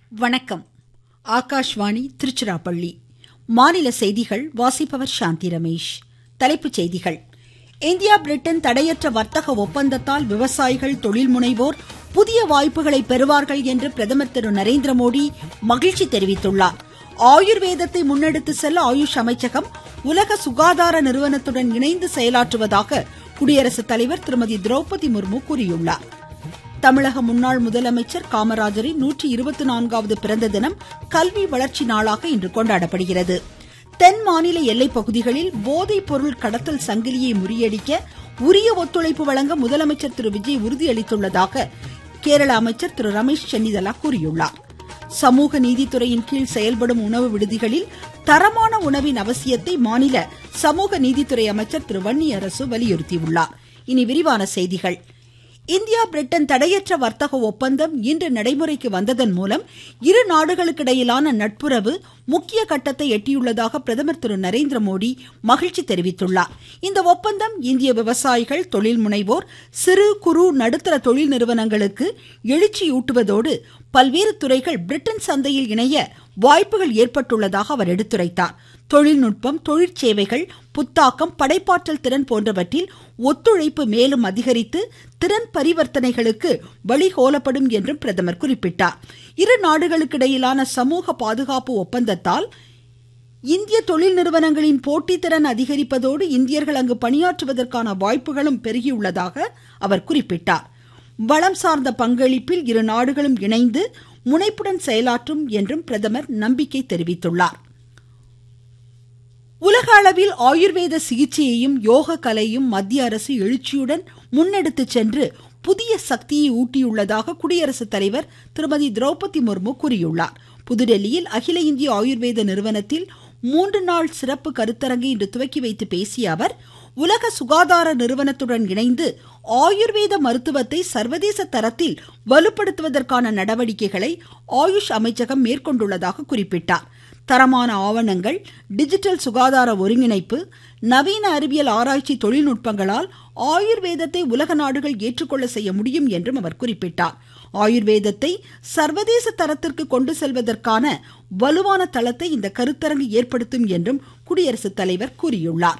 வணக்கம் ஆகாஷ்வாணி திருச்சிராப்பள்ளி மாநில செய்திகள் வாசிப்பவர் சாந்தி ரமேஷ் தலைப்புச் செய்திகள் இந்தியா பிரிட்டன் தடையற்ற வர்த்தக ஒப்பந்தத்தால் விவசாயிகள் தொழில் முனைவோர் புதிய வாய்ப்புகளை பெறுவார்கள் என்று பிரதமர் திரு நரேந்திரமோடி மகிழ்ச்சி தெரிவித்துள்ளார் ஆயுர்வேதத்தை முன்னெடுத்து செல்ல ஆயுஷ் அமைச்சகம் உலக சுகாதார நிறுவனத்துடன் இணைந்து செயலாற்றுவதாக குடியரசுத் தலைவர் திருமதி திரௌபதி முர்மு கூறியுள்ளார் தமிழக முன்னாள் முதலமைச்சர் காமராஜரின் நூற்றி இருபத்தி நான்காவது பிறந்த தினம் கல்வி வளர்ச்சி நாளாக இன்று கொண்டாடப்படுகிறது தென் மாநில எல்லைப் பகுதிகளில் போதைப் பொருள் கடத்தல் சங்கிலியை முறியடிக்க உரிய ஒத்துழைப்பு வழங்க முதலமைச்சர் திரு விஜய் உறுதியளித்துள்ளதாக கேரள அமைச்சர் திரு ரமேஷ் சென்னிதலா கூறியுள்ளார் சமூக நீதித்துறையின் கீழ் செயல்படும் உணவு விடுதிகளில் தரமான உணவின் அவசியத்தை மாநில சமூக நீதித்துறை அமைச்சர் திரு வன்னியரசு வலியுறுத்தியுள்ளார் இனி விரிவான செய்திகள் இந்தியா பிரிட்டன் தடையற்ற வர்த்தக ஒப்பந்தம் இன்று நடைமுறைக்கு வந்ததன் மூலம் இரு நாடுகளுக்கிடையிலான நட்புறவு முக்கிய கட்டத்தை எட்டியுள்ளதாக பிரதமர் திரு நரேந்திரமோடி மகிழ்ச்சி தெரிவித்துள்ளார் இந்த ஒப்பந்தம் இந்திய விவசாயிகள் தொழில் முனைவோர் சிறு குறு நடுத்தர தொழில் நிறுவனங்களுக்கு எழுச்சியூட்டுவதோடு பல்வேறு துறைகள் பிரிட்டன் சந்தையில் இணைய வாய்ப்புகள் ஏற்பட்டுள்ளதாக அவர் எடுத்துரைத்தார் தொழில்நுட்பம் தொழிற்சேவைகள் புத்தாக்கம் படைப்பாற்றல் திறன் போன்றவற்றில் ஒத்துழைப்பு மேலும் அதிகரித்து திறன் பரிவர்த்தனைகளுக்கு வழிகோலப்படும் என்றும் பிரதமர் குறிப்பிட்டார் இரு நாடுகளுக்கிடையிலான சமூக பாதுகாப்பு ஒப்பந்தத்தால் இந்திய தொழில் நிறுவனங்களின் போட்டித்திறன் அதிகரிப்பதோடு இந்தியர்கள் அங்கு பணியாற்றுவதற்கான வாய்ப்புகளும் பெருகியுள்ளதாக அவர் குறிப்பிட்டார் வளம் சார்ந்த பங்களிப்பில் இரு நாடுகளும் இணைந்து முனைப்புடன் செயலாற்றும் என்றும் பிரதமர் நம்பிக்கை தெரிவித்துள்ளார் உலக அளவில் ஆயுர்வேத சிகிச்சையையும் யோக கலையும் மத்திய அரசு எழுச்சியுடன் முன்னெடுத்து சென்று புதிய சக்தியை ஊட்டியுள்ளதாக குடியரசுத் தலைவர் திருமதி திரௌபதி முர்மு கூறியுள்ளார் புதுடெல்லியில் அகில இந்திய ஆயுர்வேத நிறுவனத்தில் மூன்று நாள் சிறப்பு கருத்தரங்கை இன்று துவக்கி வைத்து பேசிய அவர் உலக சுகாதார நிறுவனத்துடன் இணைந்து ஆயுர்வேத மருத்துவத்தை சர்வதேச தரத்தில் வலுப்படுத்துவதற்கான நடவடிக்கைகளை ஆயுஷ் அமைச்சகம் மேற்கொண்டுள்ளதாக குறிப்பிட்டார் தரமான ஆவணங்கள் டிஜிட்டல் சுகாதார ஒருங்கிணைப்பு நவீன அறிவியல் ஆராய்ச்சி தொழில்நுட்பங்களால் ஆயுர்வேதத்தை உலக நாடுகள் ஏற்றுக்கொள்ள செய்ய முடியும் என்றும் அவர் குறிப்பிட்டார் ஆயுர்வேதத்தை சர்வதேச தரத்திற்கு கொண்டு செல்வதற்கான வலுவான தளத்தை இந்த கருத்தரங்கு ஏற்படுத்தும் என்றும் குடியரசுத் தலைவர் கூறியுள்ளார்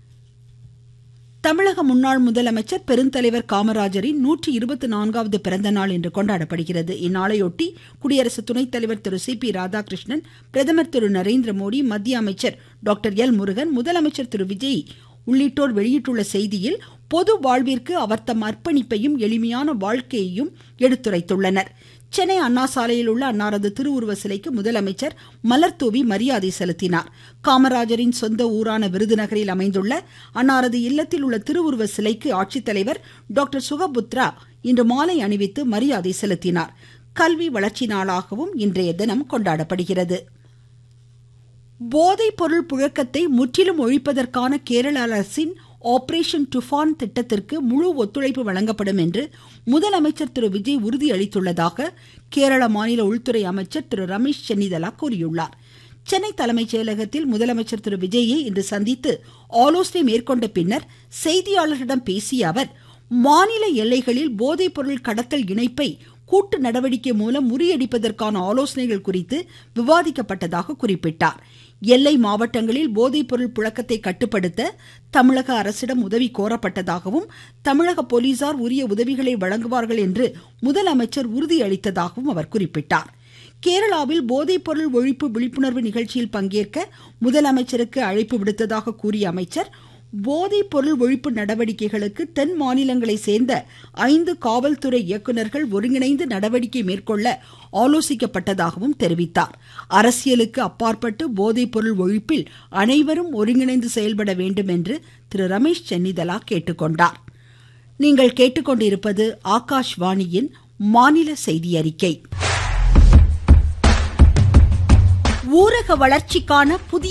தமிழக முன்னாள் முதலமைச்சர் பெருந்தலைவர் காமராஜரின் நூற்றி இருபத்தி நான்காவது பிறந்த நாள் இன்று கொண்டாடப்படுகிறது இந்நாளையொட்டி குடியரசு துணைத் தலைவர் திரு சி பி ராதாகிருஷ்ணன் பிரதமர் திரு நரேந்திர மோடி மத்திய அமைச்சர் டாக்டர் எல் முருகன் முதலமைச்சர் திரு விஜய் உள்ளிட்டோர் வெளியிட்டுள்ள செய்தியில் பொது வாழ்விற்கு அவர் தம் அர்ப்பணிப்பையும் எளிமையான வாழ்க்கையையும் எடுத்துரைத்துள்ளனர் சென்னை அண்ணா சாலையில் உள்ள அன்னாரது திருவுருவ சிலைக்கு முதலமைச்சர் மலர்தூவி மரியாதை செலுத்தினார் காமராஜரின் சொந்த ஊரான விருதுநகரில் அமைந்துள்ள அன்னாரது இல்லத்தில் உள்ள திருவுருவ சிலைக்கு ஆட்சித்தலைவர் டாக்டர் சுகபுத்ரா இன்று மாலை அணிவித்து மரியாதை செலுத்தினார் கல்வி வளர்ச்சி நாளாகவும் இன்றைய தினம் கொண்டாடப்படுகிறது போதைப் பொருள் புழக்கத்தை முற்றிலும் ஒழிப்பதற்கான கேரள அரசின் ஆபரேஷன் டுஃபான் திட்டத்திற்கு முழு ஒத்துழைப்பு வழங்கப்படும் என்று முதலமைச்சர் திரு விஜய் உறுதியளித்துள்ளதாக கேரள மாநில உள்துறை அமைச்சர் திரு ரமேஷ் சென்னிதலா கூறியுள்ளார் சென்னை தலைமைச் செயலகத்தில் முதலமைச்சர் திரு விஜயை இன்று சந்தித்து ஆலோசனை மேற்கொண்ட பின்னர் செய்தியாளர்களிடம் பேசிய அவர் மாநில எல்லைகளில் போதைப் பொருள் கடத்தல் இணைப்பை கூட்டு நடவடிக்கை மூலம் முறியடிப்பதற்கான ஆலோசனைகள் குறித்து விவாதிக்கப்பட்டதாக குறிப்பிட்டார் எல்லை மாவட்டங்களில் போதைப் பொருள் புழக்கத்தை கட்டுப்படுத்த தமிழக அரசிடம் உதவி கோரப்பட்டதாகவும் தமிழக போலீசார் உரிய உதவிகளை வழங்குவார்கள் என்று முதலமைச்சர் உறுதியளித்ததாகவும் அவர் குறிப்பிட்டார் கேரளாவில் போதைப் பொருள் ஒழிப்பு விழிப்புணர்வு நிகழ்ச்சியில் பங்கேற்க முதலமைச்சருக்கு அழைப்பு விடுத்ததாக கூறிய அமைச்சர் போதைப் பொருள் ஒழிப்பு நடவடிக்கைகளுக்கு தென் மாநிலங்களை சேர்ந்த ஐந்து காவல்துறை இயக்குநர்கள் ஒருங்கிணைந்து நடவடிக்கை மேற்கொள்ள ஆலோசிக்கப்பட்டதாகவும் தெரிவித்தார் அரசியலுக்கு அப்பாற்பட்டு போதைப் பொருள் ஒழிப்பில் அனைவரும் ஒருங்கிணைந்து செயல்பட வேண்டும் என்று திரு ரமேஷ் சென்னிதலா கேட்டுக்கொண்டார் நீங்கள் கேட்டுக்கொண்டிருப்பது ஆகாஷ்வாணியின் மாநில செய்தி அறிக்கை ஊரக வளர்ச்சிக்கான புதிய